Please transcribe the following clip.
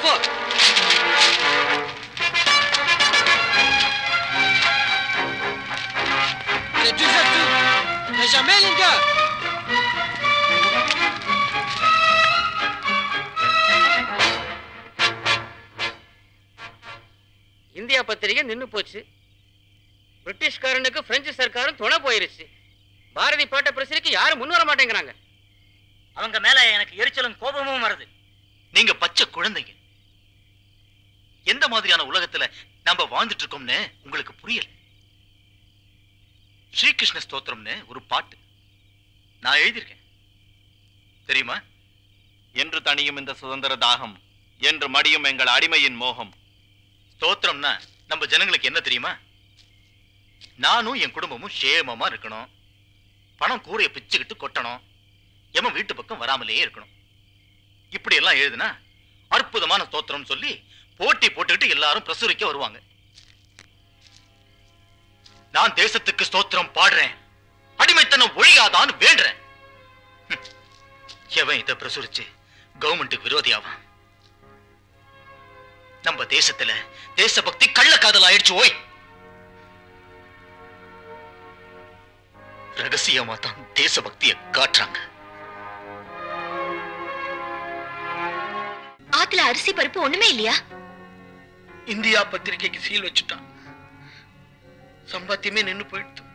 போ C'est tout ça tout. Mais jamais, Linda. India பத்திரிகை நின்னு போச்சு பிரிட்டிஷ்காரனுக்கு பிரெஞ்சு சர்க்காரும் துணை போயிருச்சு பாரதி பாட்ட பிரச்சனைக்கு யாரும் முன் வர மாட்டேங்கிறாங்க அவங்க மேல எனக்கு எரிச்சலும் கோபமும் வருது நீங்க பச்சை குழந்தைங்க எந்த மாதிரியான உலகத்துல நாம வாழ்ந்துட்டு இருக்கோம்னு உங்களுக்கு புரியல ஸ்ரீகிருஷ்ண ஸ்தோத்திரம்னு ஒரு பாட்டு நான் எழுதியிருக்கேன் தெரியுமா என்று தனியும் இந்த சுதந்திர தாகம் என்று மடியும் எங்கள் அடிமையின் மோகம் ஸ்தோத்திரம்னா நம்ம ஜனங்களுக்கு என்ன தெரியுமா நானும் என் குடும்பமும் சேமமா இருக்கணும் பணம் கூரையை பிச்சுக்கிட்டு கொட்டணும் எமன் வீட்டு பக்கம் வராமலே இருக்கணும் இப்படி எல்லாம் எழுதுனா அற்புதமான ஸ்தோத்திரம் சொல்லி போட்டி போட்டுக்கிட்டு எல்லாரும் பிரசுரிக்க வருவாங்க நான் தேசத்துக்கு ஸ்தோத்திரம் பாடுறேன் அடிமைத்தனம் ஒழியாதான்னு வேண்டுறேன் ஹம். எவன் இதை பிரசுரிச்சு கவர்மெண்ட்டுக்கு விரோதியாவான் நம்ம தேசத்துல தேசபக்தி கள்ளக்காதல் ஆயிடுச்சு ஓய் ரகசியமா தான் தேசபக்தியை காட்டுறாங்க ஆத்துல அரிசி பருப்பு ஒண்ணுமே இல்லையா இந்தியா பத்திரிக்கைக்கு சீல் வச்சுட்டான் சம்பாத்தியமே நின்னு போயிடுத்து